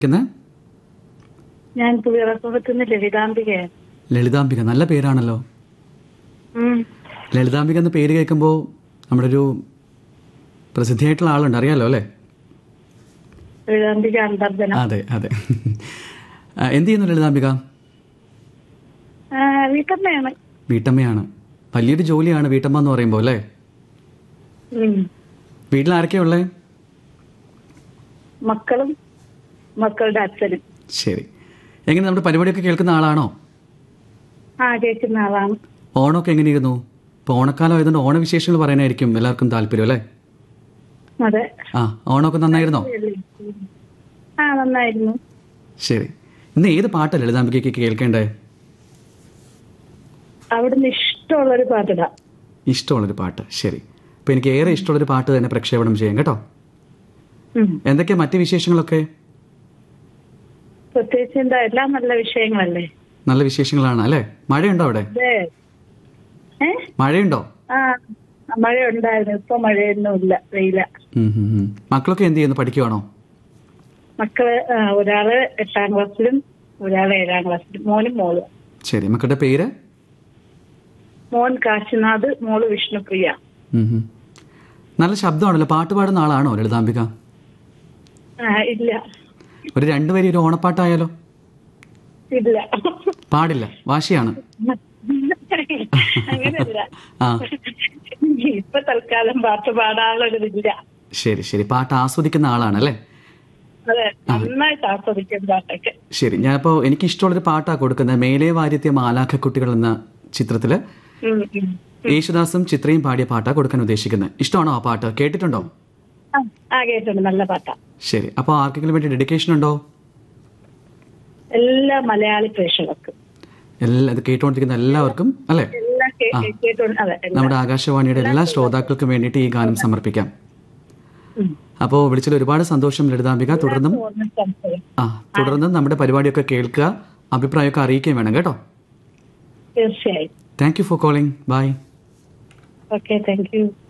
ക്കുന്നത് ഞാൻ പുതിയറക്കുളത്തുനിന്ന് ലളിതാംബികയാണ് ലളിതാംബിക നല്ല പേരാണല്ലോ ഉം. ലളിതാംബിക എന്ന പേര് കേൾക്കുമ്പോൾ നമ്മുടെ ഒരു പ്രസിദ്ധിയായിട്ടുള്ള ആളുണ്ട് അറിയാലോ അല്ലേ ലളിതാംബിക അന്തർജനം അതെ അതെ ആ, എന്ത് ചെയ്യുന്നു ലളിതാംബിക ആ, വീട്ടമ്മയാണ് വീട്ടമ്മയാണ് വലിയൊരു ജോലിയാണ് വീട്ടമ്മ എന്ന് പറയുമ്പോൾ അല്ലേ ഉം. വീട്ടിൽ ആരൊക്കെയാ ഉള്ളേ മക്കളും മക്കളുടെ അച്ഛനും ശരി എങ്ങനെ നമ്മുടെ പരിപാടിയൊക്കെ കേൾക്കുന്ന ആളാണോ ആ കേൾക്കുന്ന ആളാണ് ഓണമൊക്കെ എങ്ങനെയിരുന്നു ഇപ്പോൾ ഓണക്കാലം ആയതുകൊണ്ട് ഓണവിശേഷങ്ങൾ പറയാനായിരിക്കും എല്ലാവർക്കും താല്പര്യം അല്ലേ അതെ ആ ഓണമൊക്കെ നന്നായിരുന്നോ ആ നന്നായിരുന്നു ശരി ഇന്ന് ഏത് പാട്ടാണ് ലളിതാംബികയ്ക്ക് കേൾക്കേണ്ടേ അവിടുന്ന് ഇഷ്ടമുള്ളൊരു പാട്ടിടാ ഇഷ്ടമുള്ളൊരു പാട്ട് ശരി അപ്പോൾ എനിക്ക് ഏറെ ഇഷ്ടമുള്ളൊരു പാട്ട് തന്നെ പ്രക്ഷേപണം ചെയ്യാം കേട്ടോ ഉം. എന്തൊക്കെയാ മറ്റ് വിശേഷങ്ങളൊക്കെ പ്രത്യേകിച്ച് എന്താ എല്ലാം നല്ല വിഷയങ്ങളല്ലേ നല്ല വിശേഷങ്ങളാണ് അല്ലേ മഴയുണ്ടോ അവിടെ അതെ ഏ മഴയുണ്ടോ ആ മഴ ഉണ്ടായിരുന്നു ഇപ്പൊ മഴയൊന്നും ഇല്ല വെയില ഉം, ഉം, ഉം. മക്കളൊക്കെ എന്ത് ചെയ്യുന്നു പഠിക്കുവാണോ മക്കള് ആ, ഒരാള് എട്ടാം ക്ലാസ്സിലും ഒരാള് ഏഴാം ക്ലാസ്സിലും മോനും മോളും ശരി മക്കളുടെ പേര് മോൻ കാശിനാഥ് മോള് വിഷ്ണുപ്രിയ ഉം, ഉം. നല്ല ശബ്ദമാണല്ലോ പാട്ട് പാടുന്ന ആളാണോ ലളിതാംബിക ആ, ഇല്ല ഒരു രണ്ടുപേരും ഒരു ഓണപ്പാട്ടായാലോ ഇല്ല പാടില്ല വാശിയാണ് അങ്ങനെയല്ല ആ ഇപ്പൊ തൽക്കാലം പാട്ട് പാടാനുള്ളൊരിതില്ല ശരി ശരി പാട്ട് ആസ്വദിക്കുന്ന ആളാണല്ലേ അതെ നന്നായിട്ട് ആസ്വദിക്കും പാട്ടൊക്കെ ശരി ഞാനിപ്പോൾ എനിക്ക് ഇഷ്ടമുള്ളൊരു പാട്ടാണ് കൊടുക്കുന്നത് മേലെ വാര്യത്യ മാലാഖക്കുട്ടികൾ എന്ന ചിത്രത്തിൽ ഉം, ഉം. യേശുദാസും ചിത്രയും പാടിയ പാട്ടാണ് കൊടുക്കാൻ ഉദ്ദേശിക്കുന്നത് ഇഷ്ടമാണോ ആ പാട്ട് കേട്ടിട്ടുണ്ടോ ആ, ആ കേട്ടുണ്ട് നല്ല പാട്ടാ ശരി അപ്പോൾ ആർക്കെങ്കിലും വേണ്ടി ഡെഡിക്കേഷൻ ഉണ്ടോ എല്ലാ മലയാളി പ്രേക്ഷകർക്കും എല്ലാ ഇത് കേട്ടുകൊണ്ടിരിക്കുന്ന എല്ലാവർക്കും അല്ലേ എല്ലാം കേ- കേട്ടോണ്ട് അതെ എല്ലാം. നമ്മുടെ ആകാശവാണിയുടെ എല്ലാ ശ്രോതാക്കൾക്കും വേണ്ടിയിട്ട് ഈ ഗാനം സമർപ്പിക്കാം ഉം. അപ്പോൾ വിളിച്ചതിൽ ഒരുപാട് സന്തോഷം ലളിതാംബിക തുടർന്നും പൂർണ്ണ സംശയം. ആ തുടർന്നും നമ്മുടെ പരിപാടിയൊക്കെ കേൾക്കുക അഭിപ്രായമൊക്കെ അറിയിക്കുകയും വേണം കേട്ടോ തീർച്ചയായും thank you for calling bye okay thank U